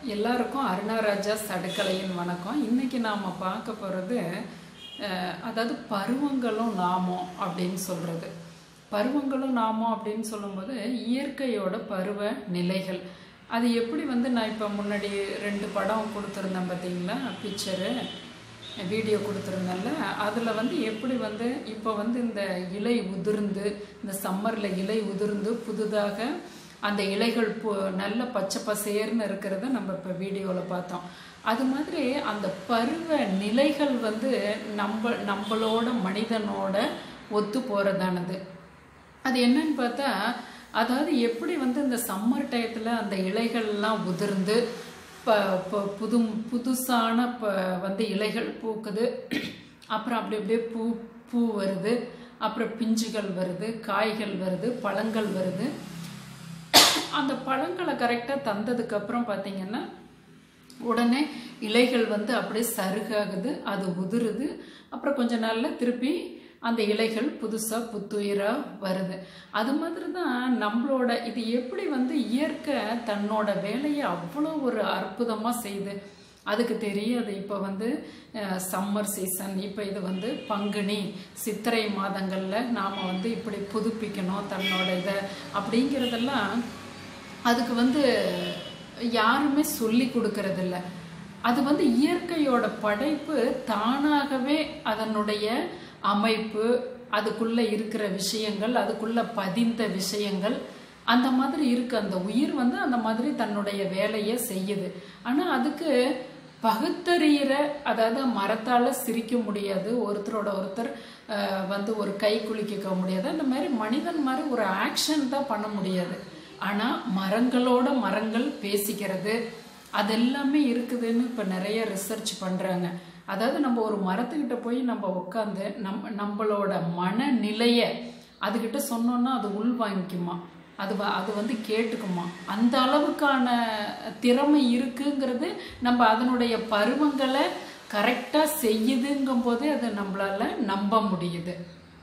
எல்லாருக்கும் அருணாராஜா சடுக்கலையின் வணக்கம் இன்னைக்கு நாம் பார்க்க போகிறது அதாவது பருவங்களும் நாமம் அப்படின்னு சொல்கிறது பருவங்களும் நாமம் அப்படின்னு சொல்லும்போது இயற்கையோட பருவ நிலைகள் அது எப்படி வந்து நான் இப்போ முன்னாடி ரெண்டு படம் கொடுத்துருந்தேன் பார்த்தீங்களா பிக்சரு வீடியோ கொடுத்துருந்தேன்ல அதில் வந்து எப்படி வந்து இப்போ வந்து இந்த இலை உதிர்ந்து இந்த சம்மரில் இலை உதிர்ந்து புதுதாக அந்த இலைகள் பு நல்ல பச்சை பசேர்னு இருக்கிறத நம்ம இப்போ வீடியோவில் பார்த்தோம் அது மாதிரி அந்த பருவ நிலைகள் வந்து நம்ம நம்மளோட மனிதனோட ஒத்து போகிறதானது அது என்னன்னு பார்த்தா அதாவது எப்படி வந்து இந்த சம்மர் டயத்தில் அந்த இலைகள்லாம் உதிர்ந்து ப ப- புது புதுசான ப வந்து இலைகள் பூக்குது அப்புறம் அப்படி அப்படியே பூ பூ வருது அப்புறம் பிஞ்சுகள் வருது காய்கள் வருது பழங்கள் வருது அந்த பழங்களை கரெக்டாக தந்ததுக்கு அப்புறம் பார்த்தீங்கன்னா உடனே இலைகள் வந்து அப்படியே சருகாகுது அது உதிருது அப்புறம் கொஞ்ச நாள்ல திருப்பி அந்த இலைகள் புதுசாக புத்துயிராக வருது அது மாதிரி தான் நம்மளோட இது எப்படி வந்து இயற்கை தன்னோட வேலையை அவ்வளோ ஒரு அற்புதமாக செய்யுது அதுக்கு தெரியாது இப்போ வந்து சம்மர் சீசன் இப்போ இது வந்து பங்குனி சித்திரை மாதங்களில் நாம் வந்து இப்படி புதுப்பிக்கணும் தன்னோட இதை அப்படிங்கிறதெல்லாம் அதுக்கு வந்து யாருமே சொல்லி கொடுக்கறதில்ல அது வந்து இயற்கையோட படைப்பு தானாகவே அதனுடைய அமைப்பு அதுக்குள்ள இருக்கிற விஷயங்கள் அதுக்குள்ள பதிந்த விஷயங்கள் அந்த மாதிரி இருக்கு அந்த உயிர் வந்து அந்த மாதிரி தன்னுடைய வேலையை செய்யுது ஆனா அதுக்கு பகுத்தறிகிற அதாவது மரத்தால சிரிக்க முடியாது ஒருத்தரோட ஒருத்தர் அஹ், வந்து ஒரு கை குலுக்கிக்க முடியாது அந்த மாதிரி மனிதன் மாதிரி ஒரு ஆக்ஷன் தான் பண்ண முடியாது ஆனா மரங்களோட மரங்கள் பேசிக்கிறது அதெல்லாமே இருக்குதுன்னு இப்போ நிறைய ரிசர்ச் பண்றாங்க அதாவது நம்ம ஒரு மரத்துக்கிட்ட போய் நம்ம உட்காந்து நம் நம்மளோட மனநிலையை அதுகிட்ட சொன்னோம்னா அது உள்வாங்கிக்குமா அது வ- அது வந்து கேட்டுக்குமா அந்த அளவுக்கான திறமை இருக்குங்கிறது நம்ம அதனுடைய பருவங்களை கரெக்டாக செய்யுதுங்கும் போதே அதை நம்மளால நம்ப முடியுது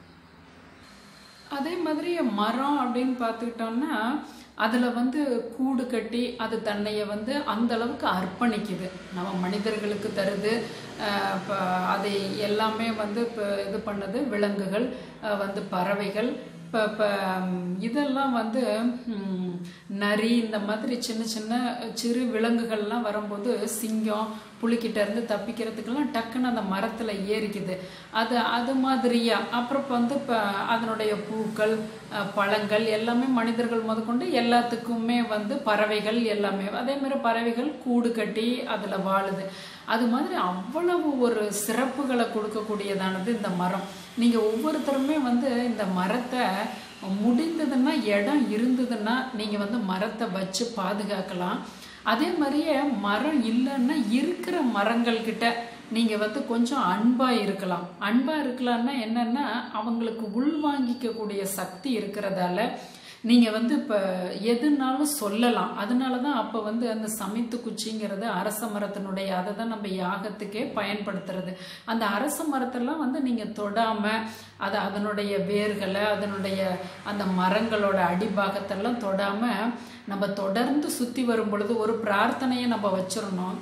அதே மாதிரி மரம் அப்படின்னு பார்த்துக்கிட்டோம்னா அதில் வந்து கூடு கட்டி அது தன்னைய வந்து அந்த அளவுக்கு அர்ப்பணிக்குது நம்ம மனிதர்களுக்கு தருது அஹ் இப்ப அதை எல்லாமே வந்து இப்போ இது பண்ணது விலங்குகள் அஹ் வந்து பறவைகள் இப்போ இப்போ இதெல்லாம் வந்து ம், நரி இந்த மாதிரி சின்ன சின்ன சிறு விலங்குகள்லாம் வரும்போது சிங்கம் புலிக்கிட்ட இருந்து தப்பிக்கிறதுக்கெல்லாம் டக்குன்னு அந்த மரத்தில் ஏறிக்குது அது அது மாதிரியா அப்புறம் இப்ப வந்து இப்போ அதனுடைய பூக்கள் அஹ், பழங்கள் எல்லாமே மனிதர்கள் முதற்கொண்டு எல்லாத்துக்குமே வந்து பறவைகள் எல்லாமே அதே மாதிரி பறவைகள் கூடு கட்டி அதில் வாழுது அது மாதிரி அவ்வளவு ஒரு சிறப்புகளை கொடுக்கக்கூடியதானது இந்த மரம் நீங்கள் ஒவ்வொருத்தருமே வந்து இந்த மரத்தை முடிந்ததுன்னா இடம் இருந்ததுன்னா நீங்கள் வந்து மரத்தை வச்சு பாதுகாக்கலாம் அதே மாதிரியே மரம் இல்லைன்னா இருக்கிற மரங்கள் கிட்ட நீங்க வந்து கொஞ்சம் அன்பா இருக்கலாம் அன்பா இருக்கலாம்னா என்னன்னா அவங்களுக்கு உள்வாங்கிக்கக்கூடிய சக்தி இருக்கிறதால நீங்க வந்து இப்ப எதுனாலும் சொல்லலாம் அதனாலதான் அப்ப வந்து அந்த சமைத்து குச்சிங்கிறது அரச மரத்தினுடைய அதை தான் நம்ம யாகத்துக்கே பயன்படுத்துறது அந்த அரச மரத்தெல்லாம் வந்து நீங்க தொடாம அது அதனுடைய வேர்களை அதனுடைய அந்த மரங்களோட அடிபாகத்தெல்லாம் தொடாம நம்ம தொடர்ந்து சுத்தி வரும் பொழுது ஒரு பிரார்த்தனையை நம்ம வச்சிடணும்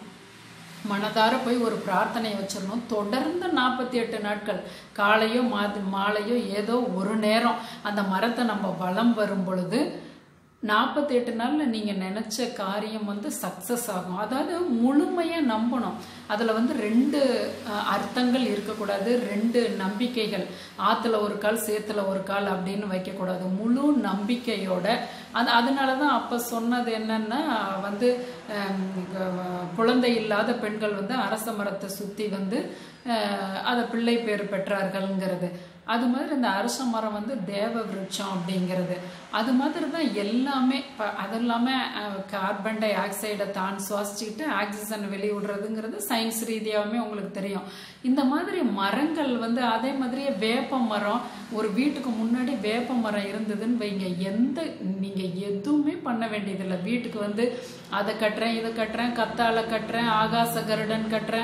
மனதார போய் ஒரு பிரார்த்தனையை வச்சிடணும் தொடர்ந்து நாற்பத்தி எட்டு நாட்கள் காலையோ மாது மாலையோ ஏதோ ஒரு நேரம் அந்த மரத்தை நம்ம வலம் வரும் பொழுது நாற்பத்தி எட்டு நாளில் நீங்கள் நினச்ச காரியம் வந்து சக்ஸஸ் ஆகும் அதாவது முழுமையாக நம்பணும் அதில் வந்து ரெண்டு அஹ், அர்த்தங்கள் இருக்கக்கூடாது ரெண்டு நம்பிக்கைகள் ஆற்றுல ஒரு கால் சேத்துல ஒரு கால் அப்படின்னு வைக்கக்கூடாது முழு நம்பிக்கையோட அது அதனால தான் அப்போ சொன்னது என்னன்னா வந்து ஹம், க- குழந்தை இல்லாத பெண்கள் வந்து அரச மரத்தை சுற்றி வந்து அஹ், அதை பிள்ளை பேர் பெற்றார்கள்ங்கிறது அது மாதிரி இந்த அரச மரம் வந்து தேவ விருட்சம் அப்படிங்கிறது அது மாதிரி தான் எல்லாமே ப- அது இல்லாமல் கார்பன் டை ஆக்சைடை தான் சுவாசிச்சுக்கிட்டு ஆக்சிஜன் வெளியிடுறதுங்கிறது சயின்ஸ் ரீதியாகவுமே உங்களுக்கு தெரியும் இந்த மாதிரி மரங்கள் வந்து அதே மாதிரியே வேப்ப மரம் ஒரு வீட்டுக்கு முன்னாடி வேப்ப மரம் இருந்ததுன்னு வைங்க எந்த நீங்கள் எதுவுமே பண்ண வேண்டியதில்லை வீட்டுக்கு வந்து அதை கட்டுறேன் இதை கட்டுறேன் கத்தாழை கட்டுறேன் ஆகாச கருடன் கட்டுறேன்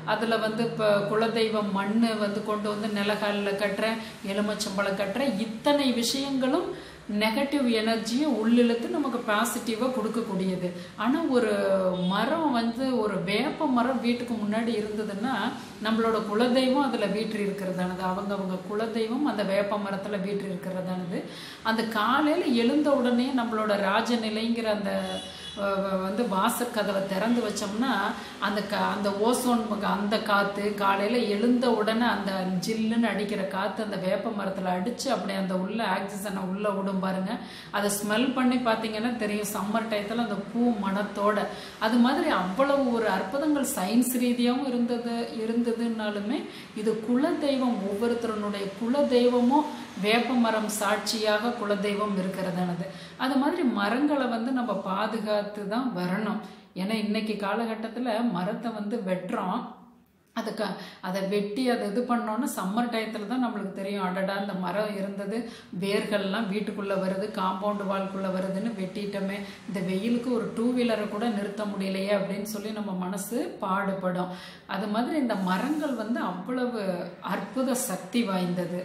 அதில் வந்து இப்போ குலதெய்வம் மண் வந்து கொண்டு வந்து நிலகாலில் கட்டுறேன் எலுமிச்சம்பழம் கட்டுறேன் இத்தனை விஷயங்களும் நெகட்டிவ் எனர்ஜியை உள்ளிழுத்து நமக்கு பாசிட்டிவாக கொடுக்கக்கூடியது ஆனால் ஒரு மரம் வந்து ஒரு வேப்ப மரம் வீட்டுக்கு முன்னாடி இருந்ததுன்னா நம்மளோட குலதெய்வம் அதில் வீட்டு இருக்கிறதானது அவங்க அவங்க குலதெய்வம் அந்த வேப்ப மரத்தில் வீட்டு இருக்கிறதானது அந்த காலையில் எழுந்த உடனே நம்மளோட ராஜநிலைங்கிற அந்த வந்து வாசற்கதவை திறந்து வச்சோம்னா அந்த க அந்த ஓசோன் அந்த காற்று காலையில் எழுந்த உடனே அந்த ஜில்லுன்னு அடிக்கிற காற்று அந்த வேப்ப மரத்தில் அடித்து அப்படியே அந்த உள்ள ஆக்சிஜனை உள்ளே விடும் பாருங்க அதை ஸ்மெல் பண்ணி பார்த்தீங்கன்னா தெரியும் சம்மர் டயத்தில் அந்த பூ மணத்தோட அது மாதிரி அவ்வளவு ஒரு அற்புதங்கள் சயின்ஸ் ரீதியாகவும் இருந்தது இருந்ததுனாலுமே இது குலதெய்வம் ஒவ்வொருத்தருனுடைய குலதெய்வமும் வேப்ப மரம் சாட்சியாக குலதெய்வம் இருக்கிறதானது அது மாதிரி மரங்களை வந்து நம்ம பாதுகாத்து தான் வரணும் ஏன்னா இன்னைக்கு காலகட்டத்தில் மரத்தை வந்து வெட்டுறோம் அதுக்கு அதை வெட்டி அதை இது பண்ணோன்னா சம்மர் டயத்தில் தான் நம்மளுக்கு தெரியும் அடடா இந்த மரம் இருந்தது வேர்கள்லாம் வீட்டுக்குள்ளே வருது காம்பவுண்டு வால்குள்ளே வருதுன்னு வெட்டிட்டோமே இந்த வெயிலுக்கு ஒரு டூ வீலரை கூட நிறுத்த முடியலையே அப்படின்னு சொல்லி நம்ம மனசு பாடுபடும் அது மாதிரி இந்த மரங்கள் வந்து அவ்வளவு அற்புத சக்தி வாய்ந்தது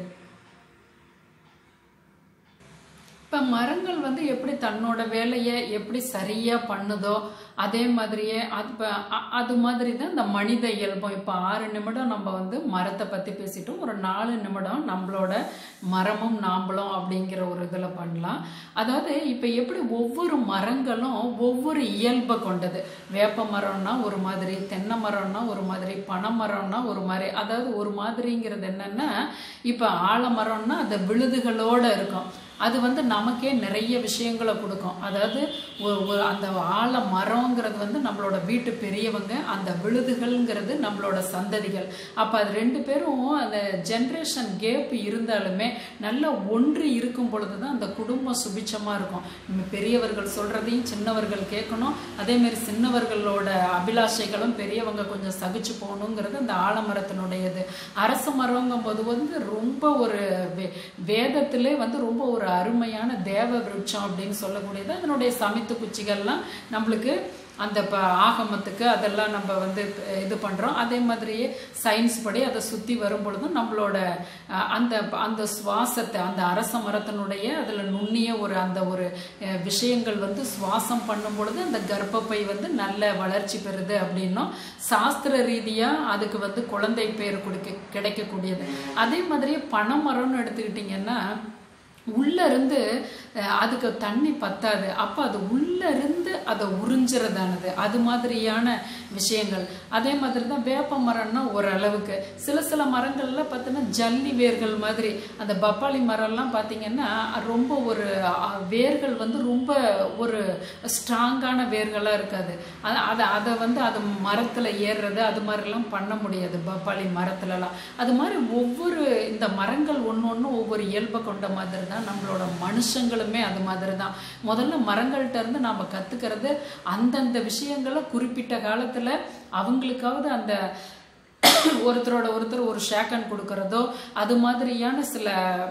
இப்போ மரங்கள் வந்து எப்படி தன்னோட வேலையை எப்படி சரியாக பண்ணுதோ அதே மாதிரியே அது இப்போ அது மாதிரி தான் இந்த மனித இயல்பம் இப்போ ஆறு நிமிடம் நம்ம வந்து மரத்தை பற்றி பேசிட்டோம் ஒரு நாலு நிமிடம் நம்மளோட மரமும் நாம்பளும் அப்படிங்கிற ஒரு இதில் பண்ணலாம் அதாவது இப்போ எப்படி ஒவ்வொரு மரங்களும் ஒவ்வொரு இயல்பை கொண்டது வேப்ப மரம்னா ஒரு மாதிரி தென்னை மரம்னா ஒரு மாதிரி பனை மரம்னா ஒரு மாதிரி அதாவது ஒரு மாதிரிங்கிறது என்னென்னா இப்போ ஆலமரம்னா அந்த விழுதுகளோடு இருக்கும் அது வந்து நமக்கே நிறைய விஷயங்களை கொடுக்கும் அதாவது அந்த ஆல மரங்கிறது வந்து நம்மளோட வீட்டு பெரியவங்க அந்த விழுதுகள்ங்கிறது நம்மளோட சந்ததிகள் அப்போ அது ரெண்டு பேரும் அந்த ஜென்ரேஷன் கேப் இருந்தாலுமே நல்லா ஒன்று இருக்கும் பொழுது தான் அந்த குடும்பம் சுபிச்சமாக இருக்கும் நம்ம பெரியவர்கள் சொல்கிறதையும் சின்னவர்கள் கேட்கணும் அதேமாரி சின்னவர்களோட அபிலாஷைகளும் பெரியவங்க கொஞ்சம் சகிச்சு போகணுங்கிறது அந்த ஆலமரத்தினுடையது அரச மரங்கும் போது வந்து ரொம்ப ஒரு வேதத்திலே வந்து ரொம்ப ஒரு அருமையான தேவ விருட்சம் அப்படின்னு சொல்லக்கூடியது அதனுடைய சமைத்து குச்சிகள்லாம் நம்மளுக்கு அந்த இப்போ ஆகமத்துக்கு அதெல்லாம் நம்ம வந்து இது பண்ணுறோம் அதே மாதிரியே சயின்ஸ் படி அதை சுற்றி வரும் பொழுதும் நம்மளோட அந்த அந்த சுவாசத்தை அந்த அரச மரத்தினுடைய அதில் நுண்ணிய ஒரு அந்த ஒரு விஷயங்கள் வந்து சுவாசம் பண்ணும் பொழுது அந்த கர்ப்பப்பை வந்து நல்ல வளர்ச்சி பெறுது அப்படின்னும் சாஸ்திர ரீதியாக அதுக்கு வந்து குழந்தை பேர் கொடுக்க கிடைக்கக்கூடியது அதே மாதிரியே பனைமரம்னு எடுத்துக்கிட்டிங்கன்னா உள்ள இருந்து அதுக்கு தண்ணி பத்தாது அப்போ அது உள்ள இருந்து அதை உறிஞ்சுறதானது அது மாதிரியான விஷயங்கள் அதே மாதிரி தான் வேப்ப மரம்னா ஓரளவுக்கு சில சில மரங்கள்ல பார்த்தீங்கன்னா ஜல்லி வேர்கள் மாதிரி அந்த பப்பாளி மரம்லாம் பார்த்தீங்கன்னா ரொம்ப ஒரு வேர்கள் வந்து ரொம்ப ஒரு ஸ்ட்ராங்கான வேர்களாக இருக்காது அதை அதை வந்து அது மரத்தில் ஏறுறது அது மாதிரிலாம் பண்ண முடியாது பப்பாளி மரத்துலலாம் அது மாதிரி ஒவ்வொரு இந்த மரங்கள் ஒன்று ஒன்று ஒவ்வொரு இயல்பை கொண்ட மாதிரி தான் நம்மளோட மனுஷங்களுமே அது மாதிரி தான் முதல்ல மரங்கள்கிட்ட இருந்து நாம் கற்றுக்கிறது அந்தந்த விஷயங்களை குறிப்பிட்ட காலத்தில் அவங்களுக்காவது அந்த ஒருத்தரோட ஒருத்தர் ஒரு ஷேக்கன் கொடுக்கறதோ அது மாதிரியான சில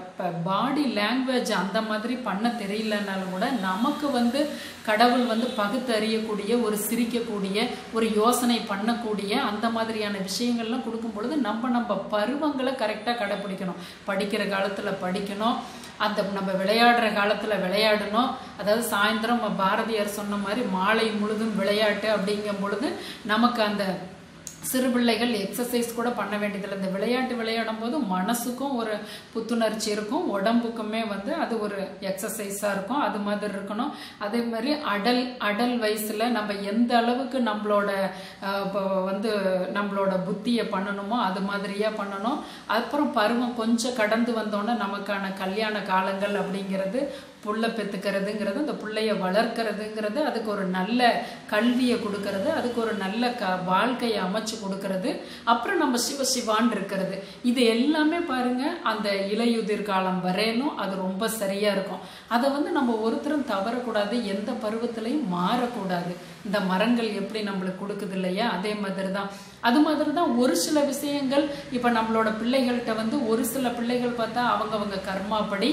பாடி லாங்குவேஜ் அந்த மாதிரி பண்ண தெரியலனாலும் கூட நமக்கு வந்து கடவுள் வந்து பகுத்தறியக்கூடிய ஒரு சிரிக்கக்கூடிய ஒரு யோசனை பண்ணக்கூடிய அந்த மாதிரியான விஷயங்கள்லாம் கொடுக்கும் பொழுது நம்ம நம்ம பருவங்களை கரெக்டாக கடைப்பிடிக்கணும் படிக்கிற காலத்தில் படிக்கணும் அந்த நம்ம விளையாடுற காலத்தில் விளையாடணும் அதாவது சாயந்தரம் பாரதியார் சொன்ன மாதிரி மாலை முழுதும் விளையாட்டு அப்படிங்கும் பொழுது நமக்கு அந்த சிறு பிள்ளைகள் எக்ஸசைஸ் கூட பண்ண வேண்டியதில்லை இந்த விளையாட்டு விளையாடும் போது மனசுக்கும் ஒரு புத்துணர்ச்சி இருக்கும் உடம்புக்குமே வந்து அது ஒரு எக்ஸசைஸாக இருக்கும் அது மாதிரி இருக்கணும் அதே மாதிரி அடல் அடல் வயசில் நம்ம எந்த அளவுக்கு நம்மளோட வந்து நம்மளோட புத்தியை பண்ணணுமோ அது மாதிரியாக பண்ணணும் அப்புறம் பருவம் கொஞ்சம் கடந்து வந்தோன்னே நமக்கான கல்யாண காலங்கள் அப்படிங்கிறது புள்ள பெற்றுக்கிறதுங்கிறது அந்த பிள்ளைய வளர்க்கறதுங்கிறது அதுக்கு ஒரு நல்ல கல்வியை கொடுக்கறது அதுக்கு ஒரு நல்ல க வாழ்க்கையை அமைச்சு கொடுக்கறது அப்புறம் நம்ம சிவ சிவான் இருக்கிறது இது எல்லாமே பாருங்க அந்த இலையுதிர் காலம் வரையிலும் அது ரொம்ப சரியா இருக்கும் அதை வந்து நம்ம ஒருத்தரும் தவறக்கூடாது எந்த பருவத்திலையும் மாறக்கூடாது இந்த மரங்கள் எப்படி நம்மளுக்கு கொடுக்குது இல்லையா அதே மாதிரி தான் அது மாதிரி தான் ஒரு சில விஷயங்கள் இப்போ நம்மளோட பிள்ளைகள்கிட்ட வந்து ஒரு சில பிள்ளைகள் பார்த்தா அவங்கவங்க கர்மாப்படி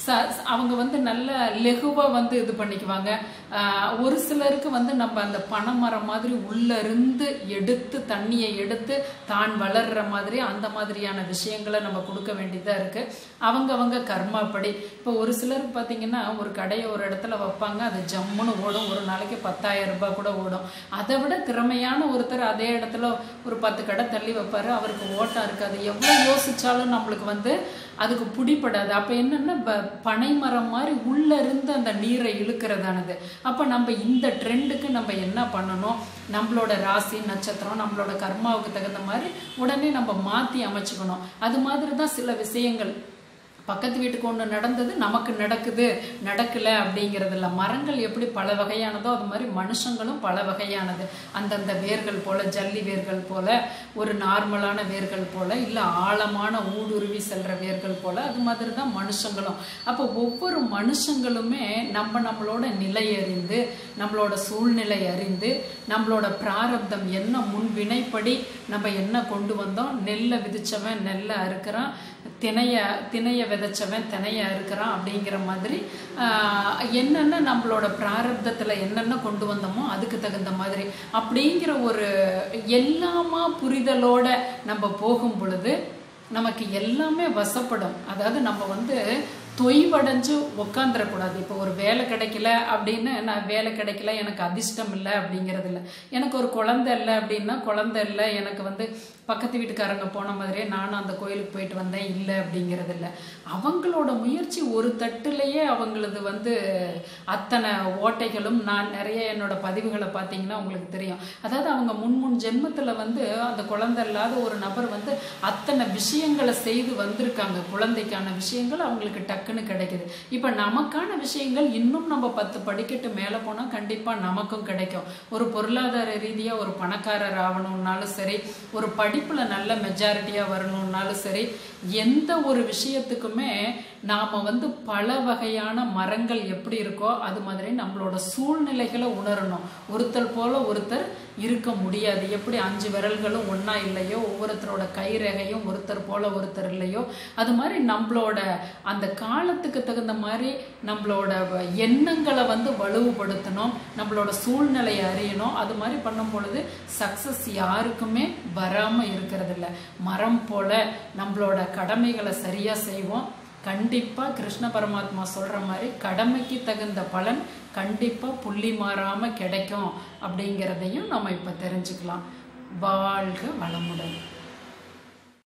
ச அவங்க வந்து நல்ல லெகுவாக வந்து இது பண்ணிக்குவாங்க ஆஹ் ஒரு சிலருக்கு வந்து நம்ம அந்த பனைமரம் மாதிரி உள்ள இருந்து எடுத்து தண்ணியை எடுத்து தான் வளர்ற மாதிரி அந்த மாதிரியான விஷயங்களை நம்ம கொடுக்க வேண்டியதாக இருக்கு அவங்க அவங்க கர்மாப்படி இப்போ ஒரு சிலருக்கு பார்த்தீங்கன்னா ஒரு கடையை ஒரு இடத்துல வைப்பாங்க அது ஜம்முன்னு ஓடும் ஒரு நாளைக்கு பத்தாயிரம் ரூபாய் கூட ஓடும் அதை விட திறமையான ஒருத்தர் அதே இடத்துல ஒரு பத்து கடை தள்ளி வைப்பாரு அவருக்கு ஓட்டம் இருக்காது எவ்வளோ யோசிச்சாலும் நம்மளுக்கு வந்து அதுக்கு பிடிப்படாது அப்போ என்னன்னா ப- பனை மரம் மாதிரி உள்ள இருந்து அந்த நீரை இழுக்கிறதானது அப்போ நம்ம இந்த ட்ரெண்டுக்கு நம்ம என்ன பண்ணணும் நம்மளோட ராசி நட்சத்திரம் நம்மளோட கர்மாவுக்கு தகுந்த மாதிரி உடனே நம்ம மாற்றி அமைச்சுக்கணும் அது மாதிரி தான் சில விஷயங்கள் பக்கத்து வீட்டுக்கு ஒன்று நடந்தது நமக்கு நடக்குது நடக்கல அப்படிங்கிறது இல்ல மரங்கள் எப்படி பல வகையானதோ அது மாதிரி மனுஷங்களும் பல வகையானது அந்தந்த வேர்கள் போல ஜல்லி வேர்கள் போல ஒரு நார்மலான வேர்கள் போல இல்லை ஆழமான ஊடுருவி செல்ற வேர்கள் போல அது மாதிரி தான் மனுஷங்களும் அப்போ ஒவ்வொரு மனுஷங்களுமே நம்ம நம்மளோட நிலை அறிந்து நம்மளோட சூழ்நிலை அறிந்து நம்மளோட பிராரப்தம் என்ன முன் வினைப்படி நம்ம என்ன கொண்டு வந்தோம் நெல்லை விதிச்சவன் நெல்லை அறுக்கிறான் திணைய திணைய விதைச்சவன் திணைய அறுக்கிறான் அப்படிங்கிற மாதிரி ஆஹ், என்னென்ன நம்மளோட பிராரப்தத்தில் என்னென்ன கொண்டு வந்தோமோ அதுக்கு தகுந்த மாதிரி அப்படிங்கிற ஒரு எல்லாமா புரிதலோட நம்ம போகும் பொழுது நமக்கு எல்லாமே வசப்படும் அதாவது நம்ம வந்து தொய்வடைஞ்சு உக்காந்துடக்கூடாது இப்போ ஒரு வேலை கிடைக்கல அப்படின்னு நான் வேலை கிடைக்கல எனக்கு அதிர்ஷ்டம் இல்லை அப்படிங்கிறது இல்லை எனக்கு ஒரு குழந்தை இல்லை அப்படின்னா குழந்தை இல்லை எனக்கு வந்து பக்கத்து வீட்டுக்காரங்க போன மாதிரியே நானும் அந்த கோயிலுக்கு போயிட்டு வந்தேன் இல்லை அப்படிங்கிறது இல்லை அவங்களோட முயற்சி ஒரு தட்டுலேயே அவங்களது வந்து அத்தனை ஓட்டைகளும் நான் நிறைய என்னோட பதிவுகளை பார்த்தீங்கன்னா உங்களுக்கு தெரியும் அதாவது அவங்க முன் முன் ஜென்மத்தில் வந்து அந்த குழந்தை இல்லாத ஒரு நபர் வந்து அத்தனை விஷயங்களை செய்து வந்திருக்காங்க குழந்தைக்கான விஷயங்கள் அவங்களுக்கு டக்குன்னு கிடைக்குது இப்போ நமக்கான விஷயங்கள் இன்னும் நம்ம பத்து படிக்கட்டு மேலே போனால் கண்டிப்பாக நமக்கும் கிடைக்கும் ஒரு பொருளாதார ரீதியாக ஒரு பணக்காரர் ஆகணும்னாலும் சரி ஒரு படிப்பில் நல்ல மெஜாரிட்டியாக வரணும்னாலும் சரி எந்த ஒரு விஷயத்துக்குமே நாம் வந்து பல வகையான மரங்கள் எப்படி இருக்கோ அது மாதிரி நம்மளோட சூழ்நிலைகளை உணரணும் ஒருத்தர் போல ஒருத்தர் இருக்க முடியாது எப்படி அஞ்சு விரல்களும் ஒன்றா இல்லையோ ஒவ்வொருத்தரோட கைரேகையும் ஒருத்தர் போல ஒருத்தர் இல்லையோ அது மாதிரி நம்மளோட அந்த காலத்துக்கு தகுந்த மாதிரி நம்மளோட வ- எண்ணங்களை வந்து வலுவுபடுத்தணும் நம்மளோட சூழ்நிலையை அறியணும் அது மாதிரி பண்ணும் பொழுது சக்ஸஸ் யாருக்குமே வராமல் இருக்கிறது இல்ல மரம் போல நம்மளோட கடமைகளை சரியாக செய்வோம் கண்டிப்பாக கிருஷ்ண பரமாத்மா சொல்கிற மாதிரி கடமைக்கு தகுந்த பலன் கண்டிப்பாக புள்ளி மாறாமல் கிடைக்கும் அப்படிங்கிறதையும் நம்ம இப்போ தெரிஞ்சுக்கலாம் வாழ்க வளமுடன்